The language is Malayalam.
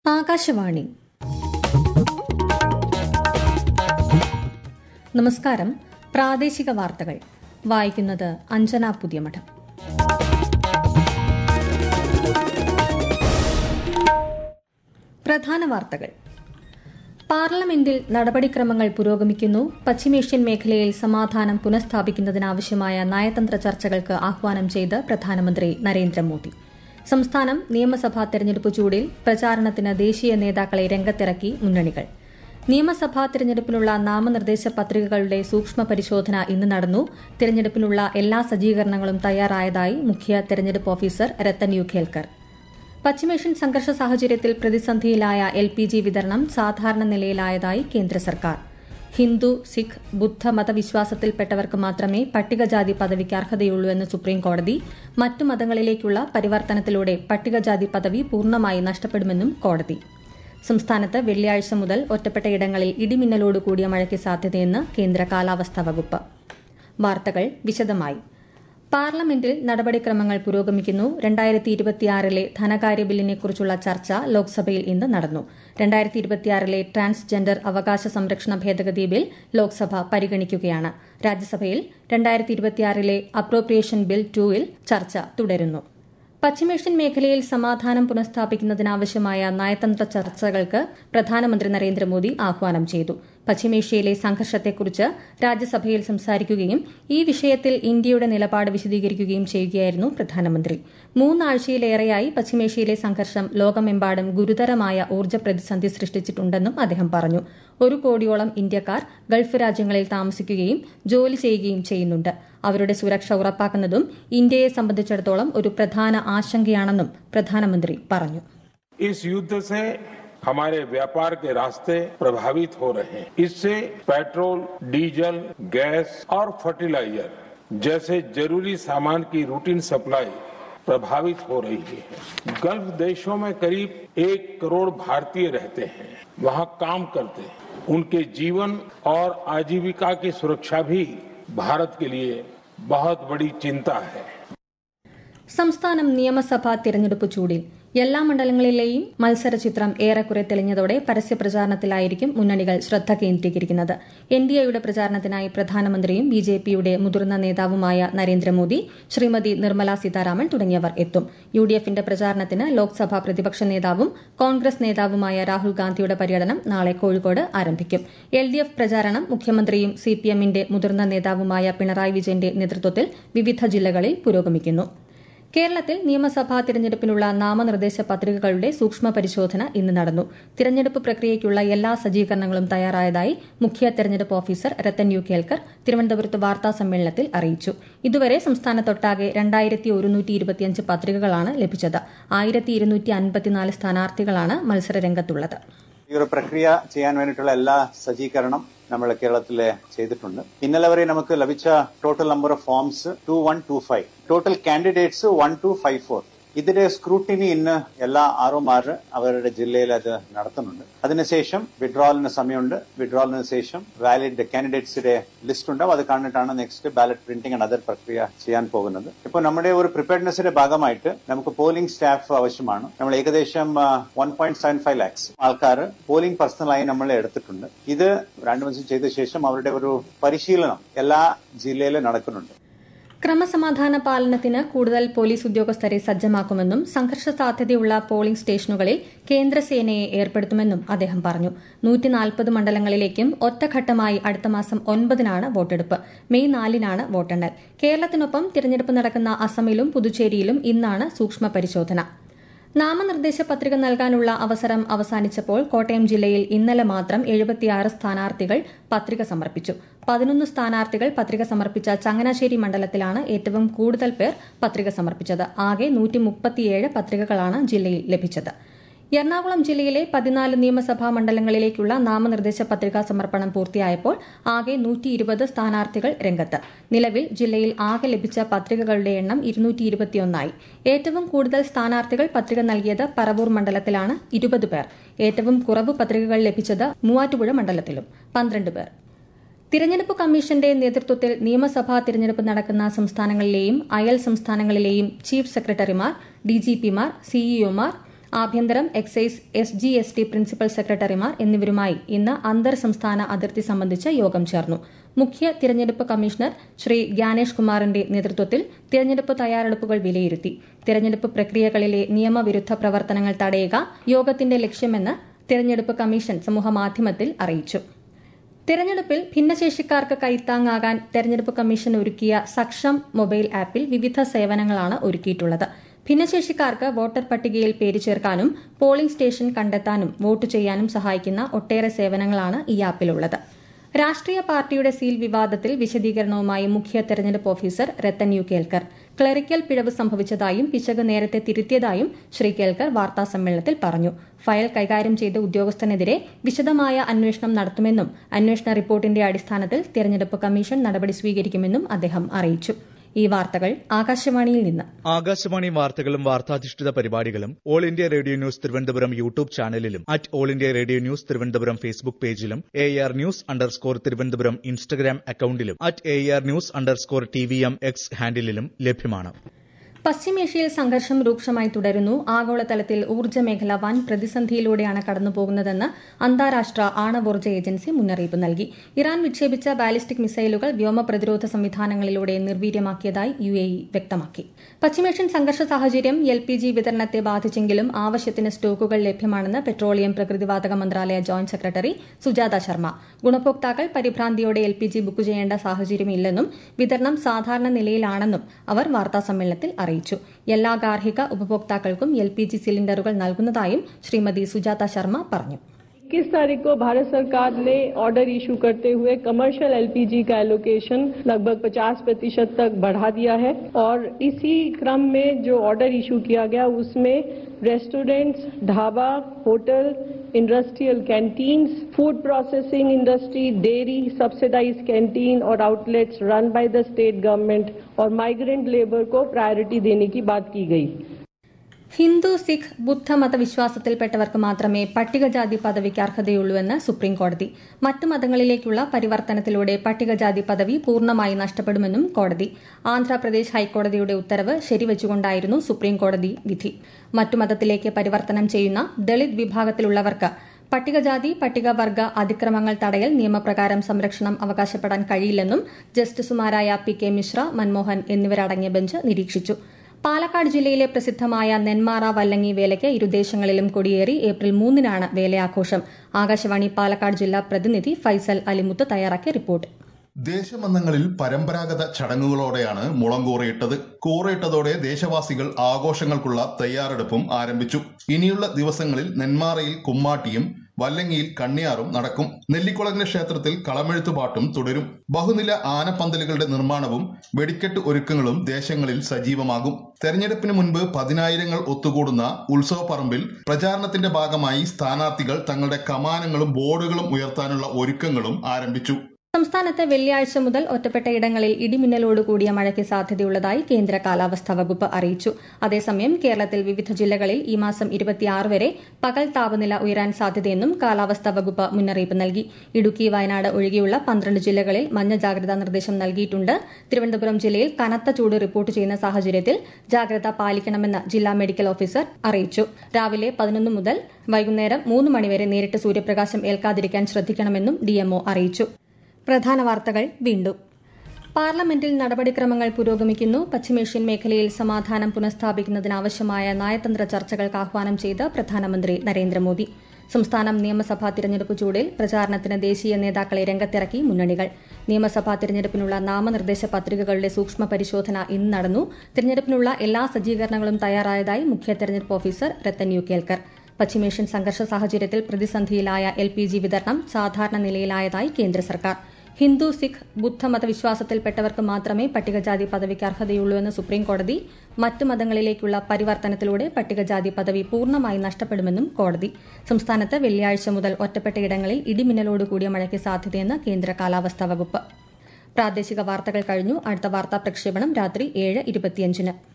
ആകാശവാണി നമസ്കാരം പ്രാദേശിക വാർത്തകൾ വായിക്കുന്നത് അഞ്ജന പുതിയമഠം പ്രധാന വാർത്തകൾ പാർലമെന്റിൽ നടപടിക്രമങ്ങൾ പുരോഗമിക്കുന്നു പശ്ചിമേഷ്യൻ മേഖലയിൽ സമാധാനം പുനഃസ്ഥാപിക്കുന്നതിനാവശ്യമായ നയതന്ത്ര ചർച്ചകൾക്ക് ആഹ്വാനം ചെയ്ത് പ്രധാനമന്ത്രി നരേന്ദ്രമോദി സംസ്ഥാനം നിയമസഭാ തെരഞ്ഞെടുപ്പ് ചൂടിൽ പ്രചാരണത്തിന് ദേശീയ നേതാക്കളെ രംഗത്തിറക്കി മുന്നണികൾ നിയമസഭാ തെരഞ്ഞെടുപ്പിനുള്ള നാമനിർദ്ദേശ പത്രികകളുടെ സൂക്ഷ്മ പരിശോധന ഇന്ന് നടന്നു തെരഞ്ഞെടുപ്പിനുള്ള എല്ലാ സജ്ജീകരണങ്ങളും തയ്യാറായതായി മുഖ്യ തെരഞ്ഞെടുപ്പ് ഓഫീസർ രത്തൻ യു ഖേൽക്കർ പശ്ചിമേഷ്യൻ സംഘർഷ സാഹചര്യത്തിൽ പ്രതിസന്ധിയിലായ എൽ പി ജി വിതരണം സാധാരണ നിലയിലായതായി കേന്ദ്ര സർക്കാർ ഹിന്ദു സിഖ് ബുദ്ധ മതവിശ്വാസത്തിൽപ്പെട്ടവർക്ക് മാത്രമേ പട്ടികജാതി പദവിക്ക് അർഹതയുള്ളൂ എന്ന് സുപ്രീംകോടതി മറ്റു മതങ്ങളിലേക്കുള്ള പരിവർത്തനത്തിലൂടെ പട്ടികജാതി പദവി പൂർണ്ണമായി നഷ്ടപ്പെടുമെന്നും കോടതി സംസ്ഥാനത്ത് വെള്ളിയാഴ്ച മുതൽ ഒറ്റപ്പെട്ട ഇടങ്ങളിൽ ഇടിമിന്നലോട് കൂടിയ മഴയ്ക്ക് സാധ്യതയെന്ന് കേന്ദ്ര കാലാവസ്ഥാ വകുപ്പ് വാർത്തകൾ വിശദമായി പാർലമെന്റിൽ നടപടിക്രമങ്ങൾ പുരോഗമിക്കുന്നു രണ്ടായിരത്തി ഇരുപത്തിയാറിലെ ധനകാര്യ ബില്ലിനെക്കുറിച്ചുള്ള ചർച്ച ലോക്സഭയിൽ ഇന്ന് നടന്നു രണ്ടായിരത്തി ഇരുപത്തിയാറിലെ ട്രാൻസ്ജെൻഡർ അവകാശ സംരക്ഷണ ഭേദഗതി ബിൽ ലോക്സഭ പരിഗണിക്കുകയാണ് രാജ്യസഭയിൽ രണ്ടായിരത്തി ഇരുപത്തിയാറിലെ അപ്രോപ്രിയേഷൻ ബിൽ ടൂവിൽ ചർച്ച തുടരുന്നു പശ്ചിമേഷ്യൻ മേഖലയിൽ സമാധാനം പുനഃസ്ഥാപിക്കുന്നതിനാവശ്യമായ നയതന്ത്ര ചർച്ചകൾക്ക് പ്രധാനമന്ത്രി നരേന്ദ്രമോദി ആഹ്വാനം ചെയ്തു പശ്ചിമേഷ്യയിലെ സംഘർഷത്തെക്കുറിച്ച് രാജ്യസഭയിൽ സംസാരിക്കുകയും ഈ വിഷയത്തിൽ ഇന്ത്യയുടെ നിലപാട് വിശദീകരിക്കുകയും ചെയ്യുകയായിരുന്നു പ്രധാനമന്ത്രി മൂന്നാഴ്ചയിലേറെയായി പശ്ചിമേഷ്യയിലെ സംഘർഷം ലോകമെമ്പാടും ഗുരുതരമായ ഊർജ്ജ പ്രതിസന്ധി സൃഷ്ടിച്ചിട്ടുണ്ടെന്നും അദ്ദേഹം പറഞ്ഞു ഒരു കോടിയോളം ഇന്ത്യക്കാർ ഗൾഫ് രാജ്യങ്ങളിൽ താമസിക്കുകയും ജോലി ചെയ്യുകയും ചെയ്യുന്നുണ്ട് അവരുടെ സുരക്ഷ ഉറപ്പാക്കുന്നതും ഇന്ത്യയെ സംബന്ധിച്ചിടത്തോളം ഒരു പ്രധാന ആശങ്കയാണെന്നും പ്രധാനമന്ത്രി പറഞ്ഞു इस युद्ध से हमारे व्यापार के रास्ते प्रभावित हो रहे हैं इससे पेट्रोल डीजल गैस और फर्टिलाइजर जैसे जरूरी सामान की रूटीन सप्लाई प्रभावित हो रही है गल्फ देशों में करीब एक करोड़ भारतीय रहते हैं वहां काम करते हैं उनके जीवन और आजीविका की सुरक्षा भी भारत के लिए बहुत बड़ी चिंता है സംസ്ഥാനം നിയമസഭാ തിരഞ്ഞെടുപ്പ് ചൂടിൽ എല്ലാ മണ്ഡലങ്ങളിലെയും മത്സര ചിത്രം ഏറെക്കുറെ തെളിഞ്ഞതോടെ പരസ്യപ്രചാരണത്തിലായിരിക്കും മുന്നണികൾ ശ്രദ്ധ കേന്ദ്രീകരിക്കുന്നത് എൻ ഡി എയുടെ പ്രചാരണത്തിനായി പ്രധാനമന്ത്രിയും ബി ജെ പിയുടെ മുതിർന്ന നേതാവുമായ നരേന്ദ്രമോദി ശ്രീമതി നിർമ്മല സീതാരാമൻ തുടങ്ങിയവർ എത്തും യു ഡി എഫിന്റെ പ്രചാരണത്തിന് ലോക്സഭാ പ്രതിപക്ഷ നേതാവും കോൺഗ്രസ് നേതാവുമായ രാഹുൽ ഗാന്ധിയുടെ പര്യടനം നാളെ കോഴിക്കോട് ആരംഭിക്കും എൽ ഡി എഫ് പ്രചാരണം മുഖ്യമന്ത്രിയും സി പി എമ്മിന്റെ മുതിർന്ന നേതാവുമായ പിണറായി വിജയന്റെ നേതൃത്വത്തിൽ വിവിധ ജില്ലകളിൽ പുരോഗമിക്കുന്നു കേരളത്തിൽ നിയമസഭാ തിരഞ്ഞെടുപ്പിനുള്ള നാമനിർദ്ദേശ പത്രികകളുടെ സൂക്ഷ്മ പരിശോധന ഇന്ന് നടന്നു തിരഞ്ഞെടുപ്പ് പ്രക്രിയയ്ക്കുള്ള എല്ലാ സജ്ജീകരണങ്ങളും തയ്യാറായതായി മുഖ്യ തെരഞ്ഞെടുപ്പ് ഓഫീസർ രത്തൻ യു കേൽക്കർ തിരുവനന്തപുരത്ത് വാർത്താ സമ്മേളനത്തിൽ അറിയിച്ചു ഇതുവരെ സംസ്ഥാനത്തൊട്ടാകെ രണ്ടായിരത്തി ഒരുന്നൂറ്റി ഇരുപത്തിയഞ്ച് പത്രികകളാണ് ലഭിച്ചത് ആയിരത്തി ഇരുന്നൂറ്റി അൻപത്തിനാല് സ്ഥാനാർത്ഥികളാണ് മത്സരരംഗത്തുള്ളത് ഈ ഒരു പ്രക്രിയ ചെയ്യാൻ വേണ്ടിയിട്ടുള്ള എല്ലാ സജ്ജീകരണം നമ്മൾ കേരളത്തിൽ ചെയ്തിട്ടുണ്ട് ഇന്നലെ വരെ നമുക്ക് ലഭിച്ച total number of forms two one two five total candidates one two five four ഇതിന്റെ സ്ക്രൂട്ടിനി ഇന്ന് എല്ലാ ആറുമാർ അവരുടെ ജില്ലയിൽ അത് നടത്തുന്നുണ്ട് അതിനുശേഷം വിഡ്രോവലിന് സമയമുണ്ട് വിഡ്രോവലിന് ശേഷം വാലിഡ് കാൻഡിഡേറ്റ്സിന്റെ ലിസ്റ്റ് ഉണ്ടാവും അത് കണ്ടിട്ടാണ് next ballot printing and other പ്രക്രിയ ചെയ്യാൻ പോകുന്നത് ഇപ്പോൾ നമ്മുടെ ഒരു പ്രിപ്പയർനെസിന്റെ ഭാഗമായിട്ട് നമുക്ക് പോളിംഗ് സ്റ്റാഫ് ആവശ്യമാണ് നമ്മൾ ഏകദേശം one point seven five lakhs ആൾക്കാർ പോളിംഗ് പേഴ്സണലായി നമ്മൾ എടുത്തിട്ടുണ്ട് ഇത് രണ്ടു ദിവസം ചെയ്ത ശേഷം അവരുടെ ഒരു പരിശീലനം എല്ലാ ജില്ലയിലും നടക്കുന്നുണ്ട് ക്രമസമാധാന പാലനത്തിന് കൂടുതൽ പോലീസ് ഉദ്യോഗസ്ഥരെ സജ്ജമാക്കുമെന്നും സംഘർഷ സാധ്യതയുള്ള പോളിംഗ് സ്റ്റേഷനുകളിൽ കേന്ദ്രസേനയെ ഏർപ്പെടുത്തുമെന്നും അദ്ദേഹം പറഞ്ഞു നൂറ്റിനാൽപ്പത് മണ്ഡലങ്ങളിലേക്കും ഒറ്റഘട്ടമായി അടുത്ത മാസം ഒൻപതിനാണ് വോട്ടെടുപ്പ് മെയ് നാലിനാണ് വോട്ടെണ്ണൽ കേരളത്തിനൊപ്പം തിരഞ്ഞെടുപ്പ് നടക്കുന്ന അസമിലും പുതുച്ചേരിയിലും ഇന്നാണ് സൂക്ഷ്മ പരിശോധന നാമനിർദ്ദേശ പത്രിക നൽകാനുള്ള അവസരം അവസാനിച്ചപ്പോൾ കോട്ടയം ജില്ലയിൽ ഇന്നലെ മാത്രം എഴുപത്തിയാറ് സ്ഥാനാർത്ഥികൾ പത്രിക സമർപ്പിച്ചു പതിനൊന്ന് സ്ഥാനാർത്ഥികൾ പത്രിക സമർപ്പിച്ച ചങ്ങനാശ്ശേരി മണ്ഡലത്തിലാണ് ഏറ്റവും കൂടുതൽ പേർ പത്രിക സമർപ്പിച്ചത് ആകെ നൂറ്റി പത്രികകളാണ് ജില്ലയിൽ ലഭിച്ചത് എറണാകുളം ജില്ലയിലെ പതിനാല് നിയമസഭാ മണ്ഡലങ്ങളിലേക്കുള്ള നാമനിർദ്ദേശ പത്രികാ സമർപ്പണം പൂർത്തിയായപ്പോൾ ആകെ നൂറ്റി ഇരുപത് സ്ഥാനാർത്ഥികൾ രംഗത്ത് നിലവിൽ ജില്ലയിൽ ആകെ ലഭിച്ച പത്രികകളുടെ എണ്ണം ഇരുന്നൂറ്റി ഇരുപത്തിയൊന്നായി ഏറ്റവും കൂടുതൽ സ്ഥാനാർത്ഥികൾ പത്രിക നൽകിയത് പറവൂർ മണ്ഡലത്തിലാണ് ഇരുപത് പേർ ഏറ്റവും കുറവ് പത്രികകൾ ലഭിച്ചത് മൂവാറ്റുപുഴ മണ്ഡലത്തിലും പന്ത്രണ്ട് പേർ തിരഞ്ഞെടുപ്പ് കമ്മീഷന്റെ നേതൃത്വത്തിൽ നിയമസഭാ തിരഞ്ഞെടുപ്പ് നടക്കുന്ന സംസ്ഥാനങ്ങളിലെയും അയൽ സംസ്ഥാനങ്ങളിലെയും ചീഫ് സെക്രട്ടറിമാർ ഡിജിപിമാർ സിഇഒമാർ ആഭ്യന്തരം excise S G S T principal സെക്രട്ടറിമാർ എന്നിവരുമായി ഇന്ന് അന്തർ സംസ്ഥാന അതിർത്തി സംബന്ധിച്ച് യോഗം ചേർന്നു മുഖ്യ തിരഞ്ഞെടുപ്പ് കമ്മീഷണർ ശ്രീ ജ്ഞാനേഷ് കുമാറിന്റെ നേതൃത്വത്തിൽ തിരഞ്ഞെടുപ്പ് തയ്യാറെടുപ്പുകൾ വിലയിരുത്തി തിരഞ്ഞെടുപ്പ് പ്രക്രിയകളിലെ നിയമവിരുദ്ധ പ്രവർത്തനങ്ങൾ തടയുക യോഗത്തിന്റെ ലക്ഷ്യമെന്ന് തിരഞ്ഞെടുപ്പ് കമ്മീഷൻ സമൂഹമാധ്യമത്തിൽ അറിയിച്ചു തെരഞ്ഞെടുപ്പിൽ ഭിന്നശേഷിക്കാർക്ക് കൈത്താങ്ങാകാൻ തെരഞ്ഞെടുപ്പ് കമ്മീഷൻ ഒരുക്കിയ സക്ഷം മൊബൈൽ ആപ്പിൽ വിവിധ സേവനങ്ങളാണ് ഒരുക്കിയിട്ടുള്ളത് ഭിന്നശേഷിക്കാർക്ക് വോട്ടർ പട്ടികയിൽ പേര് ചേർക്കാനും പോളിംഗ് സ്റ്റേഷൻ കണ്ടെത്താനും വോട്ട് ചെയ്യാനും സഹായിക്കുന്ന ഒട്ടേറെ സേവനങ്ങളാണ് ഈ ആപ്പിലുള്ളത് രാഷ്ട്രീയ പാർട്ടിയുടെ സീൽ വിവാദത്തിൽ വിശദീകരണവുമായി മുഖ്യ തെരഞ്ഞെടുപ്പ് officer Rathan U Kelkar clerical പിഴവ് സംഭവിച്ചതായും പിശക് നേരത്തെ തിരുത്തിയതായും ശ്രീ കേൽക്കർ വാർത്താസമ്മേളനത്തിൽ പറഞ്ഞു ഫയൽ കൈകാര്യം ചെയ്ത ഉദ്യോഗസ്ഥനെതിരെ വിശദമായ അന്വേഷണം നടത്തുമെന്നും അന്വേഷണ റിപ്പോർട്ടിന്റെ അടിസ്ഥാനത്തിൽ തെരഞ്ഞെടുപ്പ് കമ്മീഷൻ നടപടി സ്വീകരിക്കുമെന്നും അദ്ദേഹം അറിയിച്ചു ഈ വാർത്തകൾ ആകാശവാണിയിൽ നിന്ന് ആകാശവാണി വാർത്തകളും വാർത്താധിഷ്ഠിത പരിപാടികളും all India radio news Thiruvananthapuram YouTube ചാനലിലും at all India radio news Thiruvananthapuram Facebook പേജിലും A R news underscore Thiruvananthapuram Instagram അക്കൌണ്ടിലും at A R news underscore T V M X ഹാൻഡിലും ലഭ്യമാണ് പശ്ചിമേഷ്യയിൽ സംഘർഷം രൂക്ഷമായി തുടരുന്നു ആഗോളതലത്തിൽ ഊർജ്ജ മേഖല വൻ പ്രതിസന്ധിയിലൂടെയാണ് കടന്നുപോകുന്നതെന്ന് അന്താരാഷ്ട്ര ആണവോർജ്ജ ഏജൻസി മുന്നറിയിപ്പ് നൽകി ഇറാൻ വിക്ഷേപിച്ച ബാലിസ്റ്റിക് മിസൈലുകൾ വ്യോമ പ്രതിരോധ സംവിധാനങ്ങളിലൂടെ നിർവീര്യമാക്കിയതായി യു എ ഇ വ്യക്തമാക്കി പശ്ചിമേഷ്യൻ സംഘർഷ സാഹചര്യം എൽ പി ജി വിതരണത്തെ ബാധിച്ചെങ്കിലും ആവശ്യത്തിന് സ്റ്റോക്കുകൾ ലഭ്യമാണെന്ന് പെട്രോളിയം പ്രകൃതിവാതക മന്ത്രാലയ ജോയിന്റ് സെക്രട്ടറി സുജാത ശർമ്മ ഗുണഭോക്താക്കൾ പരിഭ്രാന്തിയോടെ എൽ പി ജി ബുക്ക് ചെയ്യേണ്ട സാഹചര്യമില്ലെന്നും വിതരണം സാധാരണ നിലയിലാണെന്നും അവർ വാർത്താസമ്മേളനത്തിൽ അറിയിച്ചു അറിയിച്ചു എല്ലാ ഗാർഹിക ഉപഭോക്താക്കൾക്കും എൽ പി ജി സിലിണ്ടറുകൾ നൽകുന്നതായും ശ്രീമതി സുജാത ശർമ്മ പറഞ്ഞു इक्कीस तारीख को भारत सरकार ने ऑर्डर इशू करते हुए कमर्शियल एलपीजी का एलोकेशन लगभग 50 प्रतिशत तक बढ़ा दिया है और इसी क्रम में जो ऑर्डर इशू किया गया उसमें restaurants dhaba hotel industrial canteens food processing industry dairy subsidise canteen और outlets run by the state government और माइग्रेंट लेबर को प्रायोरिटी देने की बात की गई ഹിന്ദു സിഖ് ബുദ്ധ മതവിശ്വാസത്തിൽപ്പെട്ടവർക്ക് മാത്രമേ പട്ടികജാതി പദവിക്ക് അർഹതയുള്ളൂവെന്ന് സുപ്രീംകോടതി മറ്റ് മതങ്ങളിലേക്കുള്ള പരിവർത്തനത്തിലൂടെ പട്ടികജാതി പദവി പൂർണ്ണമായി നഷ്ടപ്പെടുമെന്നും കോടതി ആന്ധ്രാപ്രദേശ് ഹൈക്കോടതിയുടെ ഉത്തരവ് ശരിവച്ചുകൊണ്ടായിരുന്നു സുപ്രീംകോടതി വിധി മറ്റു മതത്തിലേക്ക് പരിവർത്തനം ചെയ്യുന്ന ദളിത് വിഭാഗത്തിലുള്ളവർക്ക് പട്ടികജാതി പട്ടികവർഗ അതിക്രമങ്ങൾ തടയൽ നിയമപ്രകാരം സംരക്ഷണം അവകാശപ്പെടാൻ കഴിയില്ലെന്നും ജസ്റ്റിസുമാരായ പി കെ മിശ്ര മൻമോഹൻ എന്നിവരടങ്ങിയ ബെഞ്ച് നിരീക്ഷിച്ചു പാലക്കാട് ജില്ലയിലെ പ്രസിദ്ധമായ നെന്മാറ വല്ലങ്ങി വേലയ്ക്ക് ഇരുദേശങ്ങളിലും കൊടിയേറി ഏപ്രിൽ മൂന്നിനാണ് വേലയാഘോഷം ആകാശവാണി പാലക്കാട് ജില്ലാ പ്രതിനിധി ഫൈസൽ അലിമുത്ത് തയ്യാറാക്കിയ റിപ്പോർട്ട് ദേശമന്നങ്ങളിൽ പരമ്പരാഗത ചടങ്ങുകളോടെയാണ് മുളം കൂറയിട്ടത് കൂറയിട്ടതോടെ ദേശവാസികൾ ആഘോഷങ്ങൾക്കുള്ള തയ്യാറെടുപ്പും ആരംഭിച്ചു ഇനിയുള്ള ദിവസങ്ങളിൽ നെന്മാറയിൽ കുമ്മാട്ടിയും വല്ലങ്ങിയിൽ കണ്ണിയാറും നടക്കും നെല്ലിക്കുളങ്ങര ക്ഷേത്രത്തിൽ കളമെഴുത്തുപാട്ടും തുടരും ബഹുനില ആനപ്പന്തലുകളുടെ നിർമ്മാണവും വെടിക്കെട്ട് ഒരുക്കങ്ങളും ദേശങ്ങളിൽ സജീവമാകും തെരഞ്ഞെടുപ്പിന് മുൻപ് പതിനായിരങ്ങൾ ഒത്തുകൂടുന്ന ഉത്സവപ്പറമ്പിൽ പ്രചാരണത്തിന്റെ ഭാഗമായി സ്ഥാനാർത്ഥികൾ തങ്ങളുടെ കമാനങ്ങളും ബോർഡുകളും ഉയർത്താനുള്ള ഒരുക്കങ്ങളും ആരംഭിച്ചു സംസ്ഥാനത്ത് വെള്ളിയാഴ്ച മുതൽ ഒറ്റപ്പെട്ട ഇടങ്ങളിൽ ഇടിമിന്നലോട് കൂടിയ മഴയ്ക്ക് സാധ്യതയുള്ളതായി കേന്ദ്ര കാലാവസ്ഥാ വകുപ്പ് അറിയിച്ചു അതേസമയം കേരളത്തിൽ വിവിധ ജില്ലകളിൽ ഈ മാസം ഇരുപത്തിയാറ് വരെ പകൽ താപനില ഉയരാൻ സാധ്യതയെന്നും കാലാവസ്ഥാ വകുപ്പ് മുന്നറിയിപ്പ് നൽകി ഇടുക്കി വയനാട് ഒഴികെയുള്ള പന്ത്രണ്ട് ജില്ലകളിൽ മഞ്ഞ ജാഗ്രതാ നിർദ്ദേശം നൽകിയിട്ടുണ്ട് തിരുവനന്തപുരം ജില്ലയിൽ കനത്ത ചൂട് റിപ്പോർട്ട് ചെയ്യുന്ന സാഹചര്യത്തിൽ ജാഗ്രത പാലിക്കണമെന്ന് ജില്ലാ മെഡിക്കൽ ഓഫീസർ അറിയിച്ചു രാവിലെ പതിനൊന്ന് മുതൽ വൈകുന്നേരം മൂന്ന് മണിവരെ നേരിട്ട് സൂര്യപ്രകാശം ഏൽക്കാതിരിക്കാൻ ശ്രദ്ധിക്കണമെന്നും ഡിഎംഒ അറിയിച്ചു പ്രധാന വാർത്തകൾ വീണ്ടും പാർലമെന്റിൽ നടപടിക്രമങ്ങൾ പുരോഗമിക്കുന്നു പശ്ചിമേഷ്യൻ മേഖലയിൽ സമാധാനം പുനഃസ്ഥാപിക്കുന്നതിനാവശ്യമായ നയതന്ത്ര ചർച്ചകൾക്ക് ആഹ്വാനം ചെയ്ത് പ്രധാനമന്ത്രി നരേന്ദ്രമോദി സംസ്ഥാനം നിയമസഭാ തിരഞ്ഞെടുപ്പ് ചൂടിൽ പ്രചാരണത്തിന് ദേശീയ നേതാക്കളെ രംഗത്തിറക്കി മുന്നണികൾ നിയമസഭാ തിരഞ്ഞെടുപ്പിനുള്ള നാമനിർദ്ദേശ പത്രികകളുടെ സൂക്ഷ്മ പരിശോധന ഇന്ന് നടന്നു തിരഞ്ഞെടുപ്പിനുള്ള എല്ലാ സജ്ജീകരണങ്ങളും തയ്യാറായതായി മുഖ്യ തെരഞ്ഞെടുപ്പ് ഓഫീസർ രത്തൻ യു കേൽക്കർ പശ്ചിമേഷ്യൻ സംഘർഷ സാഹചര്യത്തിൽ പ്രതിസന്ധിയിലായ എൽ പി ജി വിതരണം സാധാരണ നിലയിലായതായി കേന്ദ്ര സർക്കാർ ഹിന്ദു സിഖ് ബുദ്ധ മതവിശ്വാസത്തിൽപ്പെട്ടവർക്ക് മാത്രമേ പട്ടികജാതി പദവിക്ക് അർഹതയുള്ളൂവെന്ന് സുപ്രീംകോടതി മറ്റ് മതങ്ങളിലേക്കുള്ള പരിവർത്തനത്തിലൂടെ പട്ടികജാതി പദവി പൂർണ്ണമായി നഷ്ടപ്പെടുമെന്നും കോടതി സംസ്ഥാനത്ത് വെള്ളിയാഴ്ച മുതൽ ഒറ്റപ്പെട്ട ഇടങ്ങളിൽ ഇടിമിന്നലോട് കൂടിയ മഴയ്ക്ക് സാധ്യതയെന്ന് കേന്ദ്ര കാലാവസ്ഥാ വകുപ്പ് പ്രാദേശിക വാർത്തകൾ കഴിഞ്ഞു അടുത്ത വാർത്താ പ്രക്ഷേപണം രാത്രി ഏഴ് ഇരുപത്തിയഞ്ചിന്